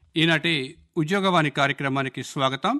ఈనాటి ఉద్యోగవాణి కార్యక్రమానికి స్వాగతం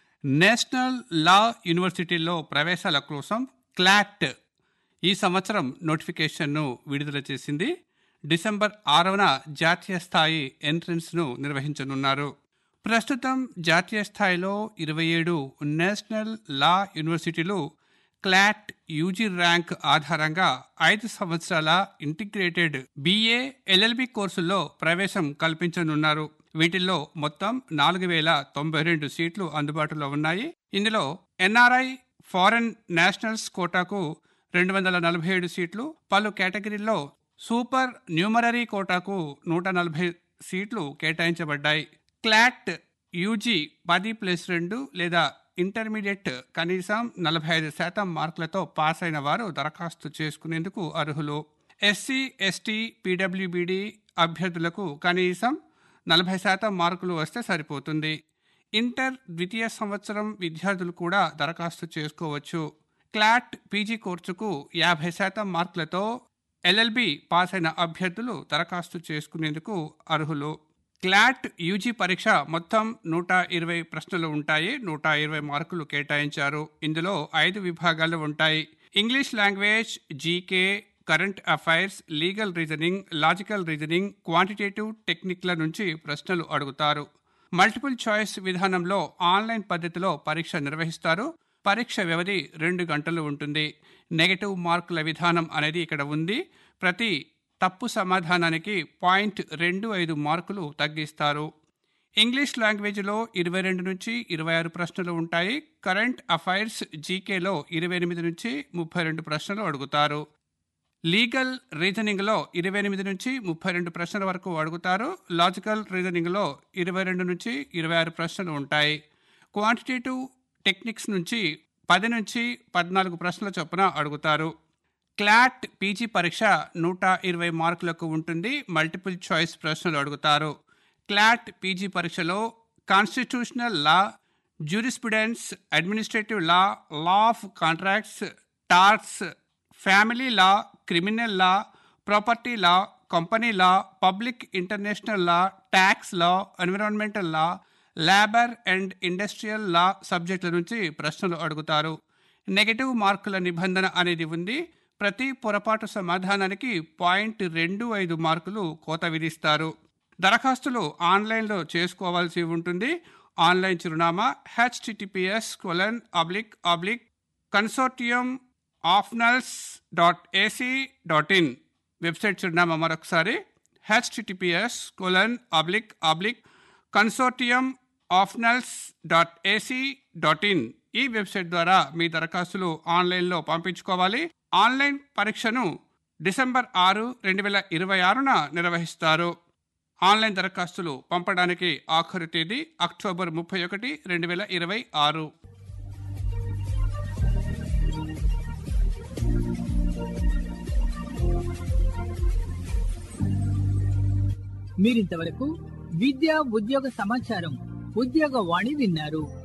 నేషనల్ లా యూనివర్సిటీల్లో ప్రవేశాల కోసం క్లాట్ ఈ సంవత్సరం నోటిఫికేషన్ను విడుదల చేసింది డిసెంబర్ ఆరవన జాతీయ స్థాయి ఎంట్రన్స్ను నిర్వహించనున్నారు ప్రస్తుతం జాతీయ స్థాయిలో ఇరవై ఏడు నేషనల్ లా యూనివర్సిటీలు క్లాట్ యూజీ ర్యాంక్ ఆధారంగా ఐదు సంవత్సరాల ఇంటిగ్రేటెడ్ బిఏ ఎల్ఎల్బి కోర్సుల్లో ప్రవేశం కల్పించనున్నారు వీటిల్లో మొత్తం నాలుగు వేల తొంభై రెండు సీట్లు అందుబాటులో ఉన్నాయి ఇందులో ఎన్ఆర్ఐ ఫారెన్ నేషనల్స్ కోటాకు రెండు వందల నలభై ఏడు సీట్లు పలు కేటగిరీల్లో సూపర్ న్యూమరరీ కోటాకు నూట నలభై సీట్లు కేటాయించబడ్డాయి క్లాట్ యూజీ పది ప్లస్ రెండు లేదా ఇంటర్మీడియట్ కనీసం నలభై ఐదు శాతం మార్కులతో పాస్ అయిన వారు దరఖాస్తు చేసుకునేందుకు అర్హులు ఎస్సీ ఎస్టీ పీడబ్ల్యూబీడి అభ్యర్థులకు కనీసం నలభై శాతం మార్కులు వస్తే సరిపోతుంది ఇంటర్ ద్వితీయ సంవత్సరం విద్యార్థులు కూడా దరఖాస్తు చేసుకోవచ్చు క్లాట్ పీజీ కోర్సుకు యాభై శాతం మార్కులతో ఎల్ఎల్బి పాస్ అయిన అభ్యర్థులు దరఖాస్తు చేసుకునేందుకు అర్హులు క్లాట్ యూజీ పరీక్ష మొత్తం నూట ఇరవై ప్రశ్నలు ఉంటాయి నూట ఇరవై మార్కులు కేటాయించారు ఇందులో ఐదు విభాగాలు ఉంటాయి English language GK current affairs legal reasoning logical reasoning quantitative టెక్నిక్ల నుంచి ప్రశ్నలు అడుగుతారు మల్టిపుల్ చాయిస్ విధానంలో ఆన్లైన్ పద్ధతిలో పరీక్ష నిర్వహిస్తారు పరీక్ష వ్యవధి రెండు గంటలు ఉంటుంది నెగటివ్ మార్కుల విధానం అనేది ఇక్కడ ఉంది ప్రతి తప్పు సమాధానానికి పాయింట్ రెండు ఐదు మార్కులు తగ్గిస్తారు ఇంగ్లీష్ లాంగ్వేజ్లో ఇరవై రెండు నుంచి ఇరవై ఆరు ప్రశ్నలు ఉంటాయి కరెంట్ అఫైర్స్ జీకేలో ఇరవై ఎనిమిది నుంచి ముప్పై రెండు ప్రశ్నలు అడుగుతారు లీగల్ రీజనింగ్లో ఇరవై ఎనిమిది నుంచి ముప్పై రెండు ప్రశ్నల వరకు అడుగుతారు లాజికల్ రీజనింగ్లో ఇరవై రెండు నుంచి ఇరవై ఆరు ప్రశ్నలు ఉంటాయి క్వాంటిటేటివ్ టెక్నిక్స్ నుంచి పది నుంచి పద్నాలుగు ప్రశ్నల చొప్పున అడుగుతారు క్లాట్ పీజీ పరీక్ష నూట ఇరవై మార్కులకు ఉంటుంది మల్టిపుల్ చాయిస్ ప్రశ్నలు అడుగుతారు క్లాట్ పీజీ పరీక్షలో constitutional law jurisprudence administrative law law of contracts torts family law criminal law property law company law public international law tax law environmental law labour and industrial law సబ్జెక్టుల నుంచి ప్రశ్నలు అడుగుతారు negative మార్కుల నిబంధన అనేది ఉంది ప్రతి పొరపాటు సమాధానానికి పాయింట్ రెండు ఐదు మార్కులు కోత విధిస్తారు దరఖాస్తులు ఆన్లైన్లో చేసుకోవాల్సి ఉంటుంది ఆన్లైన్ చిరునామా HTTPS colon oblique oblique consortium of NLUs dot AC dot in website చిరునామా మరొకసారి HTTPS colon oblique oblique consortium of NLUs dot AC dot in ఈ వెబ్సైట్ ద్వారా మీ దరఖాస్తులు ఆన్లైన్లో పంపించుకోవాలి ఆన్లైన్ పరీక్షను డిసెంబర్ ఆరు రెండు వేల ఇరవై ఆరున నిర్వహిస్తారు ఆన్లైన్ దరఖాస్తులు పంపడానికి ఆఖరు తేదీ అక్టోబర్ ముప్పై ఒకటి రెండు వేల ఇరవై ఆరు మీరింతవరకు విద్యా ఉద్యోగ సమాచారం ఉద్యోగ వాణి విన్నారు